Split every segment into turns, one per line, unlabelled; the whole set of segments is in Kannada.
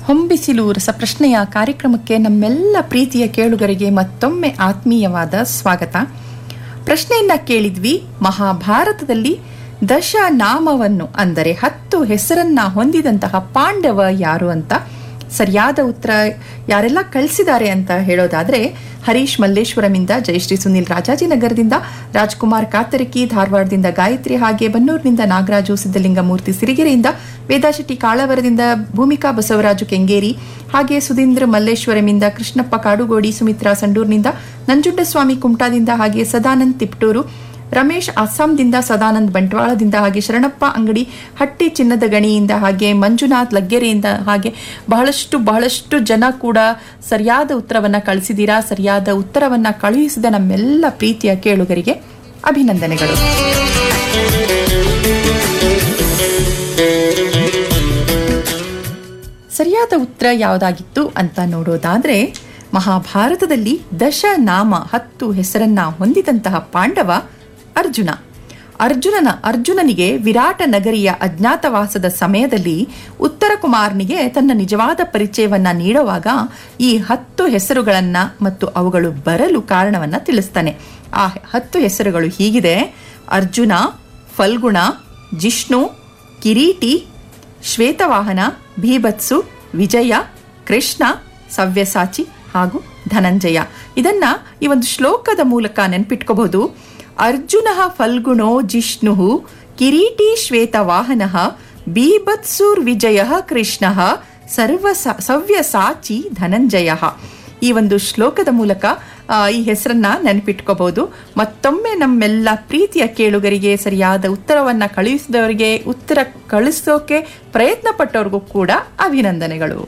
ಹೊಂಬಿಸಿಲು ರಸಪ್ರಶ್ನೆಯ ಕಾರ್ಯಕ್ರಮಕ್ಕೆ ನಮ್ಮೆಲ್ಲ ಪ್ರೀತಿಯ ಕೇಳುಗರಿಗೆ ಮತ್ತೊಮ್ಮೆ ಆತ್ಮೀಯವಾದ ಸ್ವಾಗತ ಪ್ರಶ್ನೆಯನ್ನ ಕೇಳಿದ್ವಿ ಮಹಾಭಾರತದಲ್ಲಿ ದಶ ನಾಮವನ್ನು ಅಂದರೆ ಹತ್ತು ಹೆಸರನ್ನ ಹೊಂದಿದಂತಹ ಪಾಂಡವ ಯಾರು ಅಂತ ಸರಿಯಾದ ಉತ್ತರ ಯಾರೆಲ್ಲ ಕಳಿಸಿದ್ದಾರೆ ಅಂತ ಹೇಳೋದಾದ್ರೆ ಹರೀಶ್ ಮಲ್ಲೇಶ್ವರಮಿಂದ ಜಯಶ್ರೀ ಸುನಿಲ್ ರಾಜಾಜಿನಗರದಿಂದ ರಾಜ್ಕುಮಾರ್ ಕಾತರಕಿ ಧಾರವಾಡದಿಂದ ಗಾಯತ್ರಿ ಹಾಗೆ ಬನ್ನೂರಿನಿಂದ ನಾಗರಾಜು ಸಿದ್ದಲಿಂಗಮೂರ್ತಿ ಸಿರಿಗೆರೆಯಿಂದ ವೇದಾಶೆಟ್ಟಿ ಕಾಳವರದಿಂದ ಭೂಮಿಕಾ ಬಸವರಾಜು ಕೆಂಗೇರಿ ಹಾಗೆ ಸುಧೀಂದ್ರ ಮಲ್ಲೇಶ್ವರಮಿಂದ ಕೃಷ್ಣಪ್ಪ ಕಾಡುಗೋಡಿ ಸುಮಿತ್ರಾ ಸಂಡೂರ್ನಿಂದ ನಂಜುಂಡಸ್ವಾಮಿ ಕುಮಟಾದಿಂದ ಹಾಗೆ ಸದಾನಂದ್ ತಿಪ್ಟೂರು ರಮೇಶ್ ಅಸ್ಸಾಂದಿಂದ ಸದಾನಂದ್ ಬಂಟ್ವಾಳದಿಂದ ಹಾಗೆ ಶರಣಪ್ಪ ಅಂಗಡಿ ಹಟ್ಟಿ ಚಿನ್ನದ ಗಣಿಯಿಂದ ಹಾಗೆ ಮಂಜುನಾಥ್ ಲಗ್ಗೆರೆಯಿಂದ ಹಾಗೆ ಬಹಳಷ್ಟು ಬಹಳಷ್ಟು ಜನ ಕೂಡ ಸರಿಯಾದ ಉತ್ತರವನ್ನ ಕಳಿಸಿದ್ದೀರಾ ಸರಿಯಾದ ಉತ್ತರವನ್ನ ಕಳುಹಿಸಿದ ನಮ್ಮೆಲ್ಲ ಪ್ರೀತಿಯ ಕೇಳುಗರಿಗೆ ಅಭಿನಂದನೆಗಳು ಸರಿಯಾದ ಉತ್ತರ ಯಾವುದಾಗಿತ್ತು ಅಂತ ನೋಡೋದಾದ್ರೆ ಮಹಾಭಾರತದಲ್ಲಿ ದಶನಾಮ ಹತ್ತು ಹೆಸರನ್ನ ಹೊಂದಿದಂತಹ ಪಾಂಡವ ಅರ್ಜುನ ಅರ್ಜುನನ ಅರ್ಜುನನಿಗೆ ವಿರಾಟ ನಗರಿಯ ಅಜ್ಞಾತವಾಸದ ಸಮಯದಲ್ಲಿ ಉತ್ತರ ಕುಮಾರನಿಗೆ ತನ್ನ ನಿಜವಾದ ಪರಿಚಯವನ್ನ ನೀಡುವಾಗ ಈ ಹತ್ತು ಹೆಸರುಗಳನ್ನ ಮತ್ತು ಅವುಗಳು ಬರಲು ಕಾರಣವನ್ನ ತಿಳಿಸ್ತಾನೆ ಆ ಹತ್ತು ಹೆಸರುಗಳು ಹೀಗಿದೆ ಅರ್ಜುನ ಫಲ್ಗುಣ ಜಿಷ್ಣು ಕಿರೀಟಿ ಶ್ವೇತವಾಹನ ಭೀಭತ್ಸು ವಿಜಯ ಕೃಷ್ಣ ಸವ್ಯಸಾಚಿ ಹಾಗೂ ಧನಂಜಯ ಇದನ್ನ ಈ ಒಂದು ಶ್ಲೋಕದ ಮೂಲಕ ನೆನ್ಪಿಟ್ಕೋಬಹುದು ಅರ್ಜುನ ಫಲ್ಗುಣೋ ಜಿಷ್ಣು ಕಿರೀಟಿ ಶ್ವೇತವಾಹನ ಬೀಭತ್ಸುರ್ ವಿಜಯ ಕೃಷ್ಣ ಸರ್ವ ಸವ್ಯಸಾಚಿ ಧನಂಜಯ ಈ ಒಂದು ಶ್ಲೋಕದ ಮೂಲಕ ಆ, ಈ ಹೆಸರನ್ನ ನೆನಪಿಟ್ಕೋಬಹುದು ಮತ್ತೊಮ್ಮೆ ನಮ್ಮೆಲ್ಲ ಪ್ರೀತಿಯ ಕೇಳುಗರಿಗೆ ಸರಿಯಾದ ಉತ್ತರವನ್ನ ಕಳುಹಿಸಿದವರಿಗೆ ಉತ್ತರ ಕಳಿಸೋಕೆ ಪ್ರಯತ್ನ ಪಟ್ಟವ್ರಿಗೂ ಕೂಡ ಅಭಿನಂದನೆಗಳು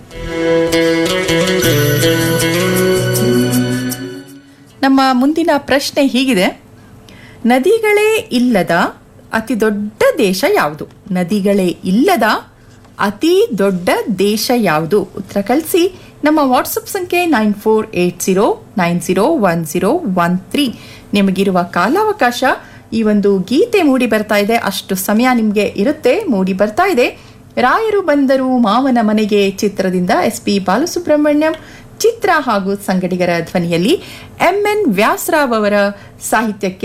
ನಮ್ಮ ಮುಂದಿನ ಪ್ರಶ್ನೆ ಹೀಗಿದೆ ನದಿಗಳೇ ಇಲ್ಲದ ಅತಿ ದೊಡ್ಡ ದೇಶ ಯಾವುದು ನದಿಗಳೇ ಇಲ್ಲದ ಅತಿ ದೊಡ್ಡ ದೇಶ ಯಾವುದು ಉತ್ತರ ಕಳಿಸಿ ನಮ್ಮ ವಾಟ್ಸಪ್ ಸಂಖ್ಯೆ nine four eight zero nine zero one zero one three ನಿಮಗಿರುವ ಕಾಲಾವಕಾಶ ಈ ಒಂದು ಗೀತೆ ಮೂಡಿ ಬರ್ತಾ ಇದೆ ಅಷ್ಟು ಸಮಯ ನಿಮಗೆ ಇರುತ್ತೆ ಮೂಡಿ ಬರ್ತಾ ಇದೆ ರಾಯರು ಬಂದರು ಮಾವನ ಮನೆಗೆ ಚಿತ್ರದಿಂದ ಎಸ್ ಪಿ ಬಾಲಸುಬ್ರಹ್ಮಣ್ಯಂ ಚಿತ್ರ ಹಾಗೂ ಸಂಗಡಿಗರ ಧ್ವನಿಯಲ್ಲಿ ಎಂ ಎನ್ ವ್ಯಾಸರಾವ್ ಅವರ ಸಾಹಿತ್ಯಕ್ಕೆ